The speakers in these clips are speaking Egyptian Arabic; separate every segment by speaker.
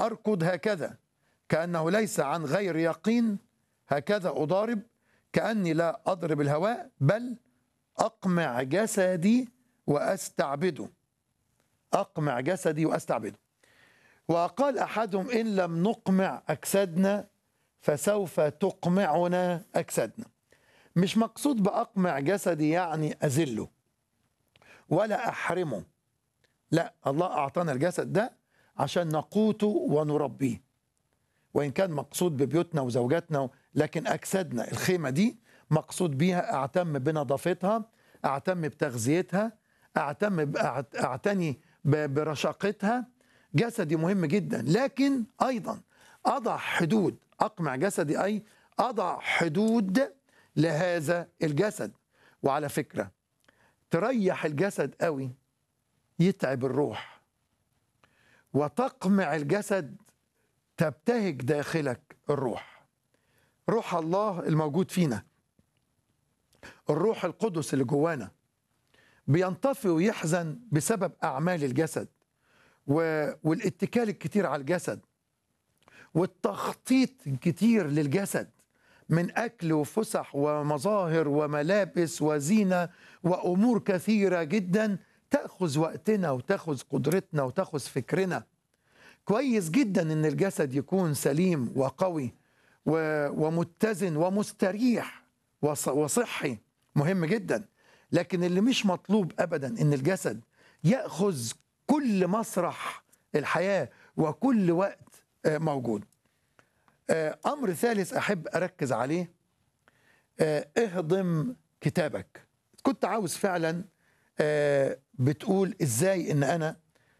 Speaker 1: أركض هكذا كأنه ليس عن غير يقين هكذا أضارب كأني لا أضرب الهواء بل أقمع جسدي وأستعبده أقمع جسدي وأستعبده وقال أحدهم إن لم نقمع أجسادنا فسوف تقمعنا أجسادنا مش مقصود بأقمع جسدي يعني أذله ولا أحرمه لا الله أعطانا الجسد ده عشان نقوته ونربيه وإن كان مقصود ببيوتنا وزوجاتنا لكن أجسادنا الخيمة دي مقصود بيها أعتم بنظافتها أعتم بتغذيتها أعتم أعتني برشاقتها جسدي مهم جدا لكن أيضا أضع حدود أقمع جسدي أي أضع حدود لهذا الجسد وعلى فكرة تريح الجسد قوي يتعب الروح وتقمع الجسد تبتهج داخلك الروح روح الله الموجود فينا الروح القدس اللي جوانا بينطفي ويحزن بسبب أعمال الجسد والاتكال الكتير على الجسد والتخطيط الكتير للجسد من أكل وفسح ومظاهر وملابس وزينة وأمور كثيرة جدا تأخذ وقتنا وتأخذ قدرتنا وتأخذ فكرنا كويس جدا ان الجسد يكون سليم وقوي ومتزن ومستريح وصحي مهم جدا لكن اللي مش مطلوب ابدا ان الجسد ياخذ كل مسرح الحياه وكل وقت موجود امر ثالث احب اركز عليه اهضم كتابك كنت عاوز فعلا بتقول ازاي ان انا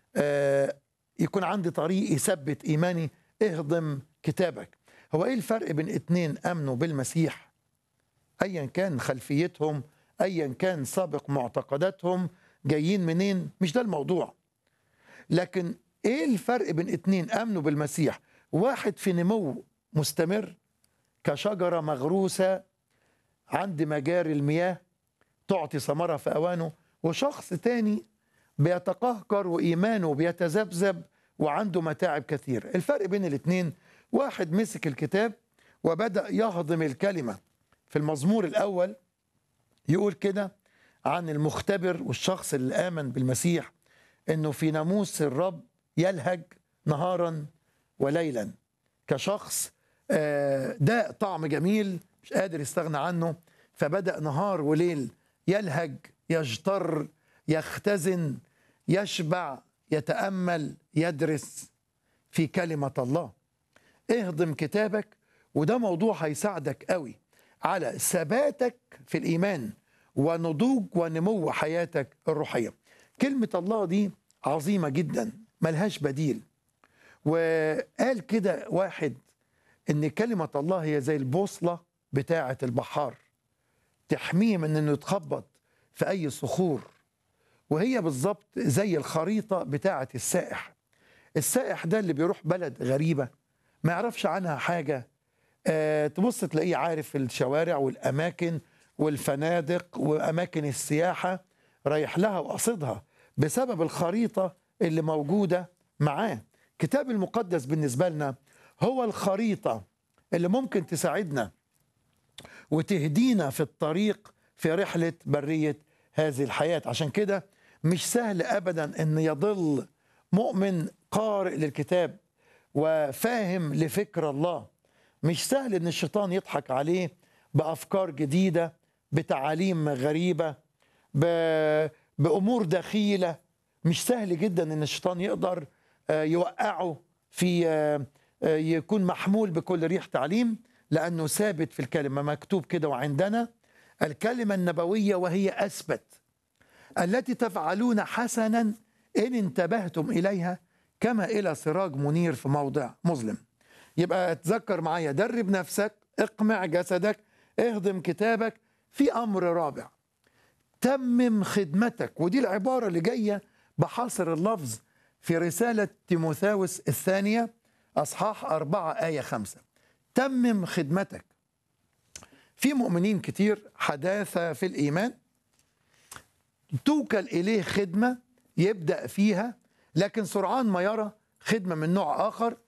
Speaker 1: يكون عندي طريق يثبت ايماني اهضم كتابك هو ايه الفرق بين اتنين امنوا بالمسيح ايا كان خلفيتهم ايا كان سابق معتقداتهم جايين منين مش ده الموضوع لكن ايه الفرق بين اتنين امنوا بالمسيح واحد في نمو مستمر كشجرة مغروسة عند مجاري المياه تعطي ثمرة في أوانه وشخص تاني بيتقهقر وإيمانه بيتذبذب وعنده متاعب كثير الفرق بين الاثنين واحد مسك الكتاب وبدأ يهضم الكلمة في المزمور الأول يقول كده عن المختبر والشخص اللي آمن بالمسيح أنه في ناموس الرب يلهج نهارا وليلا كشخص ده طعم جميل مش قادر يستغنى عنه فبدأ نهار وليل يلهج يجتر يختزن يشبع يتامل يدرس في كلمه الله اهضم كتابك وده موضوع هيساعدك قوي على ثباتك في الايمان ونضوج ونمو حياتك الروحيه كلمه الله دي عظيمه جدا ملهاش بديل وقال كده واحد ان كلمه الله هي زي البوصله بتاعه البحار تحميه من انه يتخبط في اي صخور وهي بالظبط زي الخريطة بتاعة السائح السائح ده اللي بيروح بلد غريبة ما يعرفش عنها حاجة أه تبص تلاقيه عارف الشوارع والأماكن والفنادق وأماكن السياحة رايح لها وقصدها بسبب الخريطة اللي موجودة معاه كتاب المقدس بالنسبة لنا هو الخريطة اللي ممكن تساعدنا وتهدينا في الطريق في رحلة برية هذه الحياة عشان كده مش سهل ابدا ان يضل مؤمن قارئ للكتاب وفاهم لفكر الله مش سهل ان الشيطان يضحك عليه بافكار جديده بتعاليم غريبه بامور دخيله مش سهل جدا ان الشيطان يقدر يوقعه في يكون محمول بكل ريح تعليم لانه ثابت في الكلمه مكتوب كده وعندنا الكلمه النبويه وهي اثبت التي تفعلون حسنا ان انتبهتم اليها كما الى سراج منير في موضع مظلم يبقى اتذكر معايا درب نفسك اقمع جسدك اهضم كتابك في امر رابع تمم خدمتك ودي العباره اللي جايه بحاصر اللفظ في رساله تيموثاوس الثانيه اصحاح أربعة آية خمسة تمم خدمتك في مؤمنين كتير حداثة في الإيمان توكل إليه خدمة يبدأ فيها لكن سرعان ما يرى خدمة من نوع آخر